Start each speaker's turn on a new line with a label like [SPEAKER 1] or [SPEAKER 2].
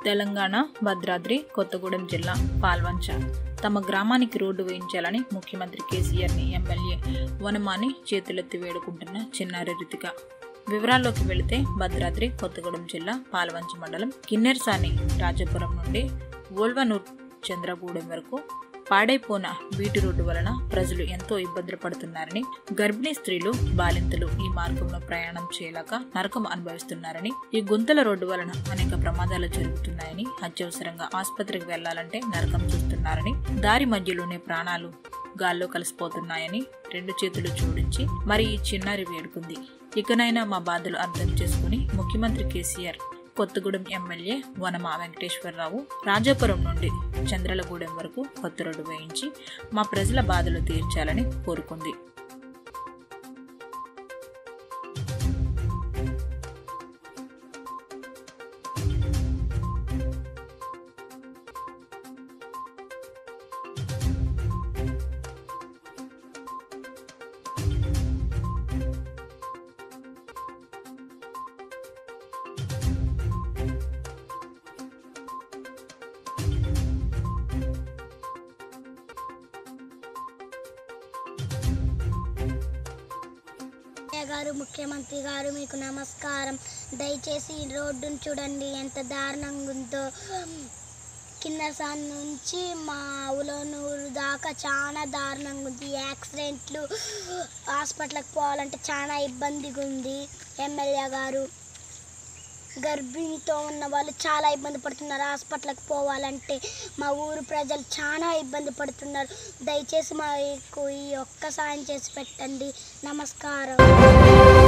[SPEAKER 1] తెలంగాణ భద్రాద్రి కొత్తగూడెం జిల్లా పాల్వంచ తమ గ్రామానికి రోడ్డు వేయించాలని ముఖ్యమంత్రి కేసీఆర్ని ఎమ్మెల్యే వనమాని చేతులెత్తి వేడుకుంటున్న చిన్నారి రితిక వివరాల్లోకి వెళితే భద్రాద్రి కొత్తగూడెం జిల్లా పాల్వంచ మండలం కిన్నెరసాని రాజపురం నుండి ఓల్వనూర్ చంద్రగూడెం వరకు పాడైపోన బీటి రోడ్డు వలన ప్రజలు ఎంతో ఇబ్బందులు పడుతున్నారని గర్భిణీ స్త్రీలు బాలింతలు ఈ మార్గంలో ప్రయాణం చేయలేక నరకం అనుభవిస్తున్నారని ఈ గుంతల రోడ్డు వలన అనేక ప్రమాదాలు జరుగుతున్నాయని అత్యవసరంగా ఆసుపత్రికి వెళ్లాలంటే నరకం చూస్తున్నారని దారి మధ్యలోనే ప్రాణాలు గాల్లో కలిసిపోతున్నాయని రెండు చేతులు జోడించి మరి ఈ చిన్నారి వేడుకుంది ఇకనైనా మా బాధలు అర్థం చేసుకుని ముఖ్యమంత్రి కేసీఆర్ కొత్తగూడెం ఎమ్మెల్యే వనమ వెంకటేశ్వరరావు రాజాపురం నుండి చంద్రలగూడెం వరకు కొత్త రోడ్డు వేయించి మా ప్రజల బాధలు తీర్చాలని కోరుకుంది
[SPEAKER 2] అయ్య గారు ముఖ్యమంత్రి గారు మీకు నమస్కారం దయచేసి ఈ రోడ్డును చూడండి ఎంత దారుణంగా ఉందో కిందసాన్ నుంచి మా ఉలనూరు దాకా చాలా దారుణంగా ఉంది యాక్సిడెంట్లు హాస్పిటల్కి పోవాలంటే చాలా ఇబ్బందిగా ఉంది ఎమ్మెల్యే గారు గర్భిణితో ఉన్న వాళ్ళు చాలా ఇబ్బంది పడుతున్నారు హాస్పిటల్కి పోవాలంటే మా ఊరు ప్రజలు చాలా ఇబ్బంది పడుతున్నారు దయచేసి మాకు ఈ ఒక్క సాయం చేసి పెట్టండి నమస్కారం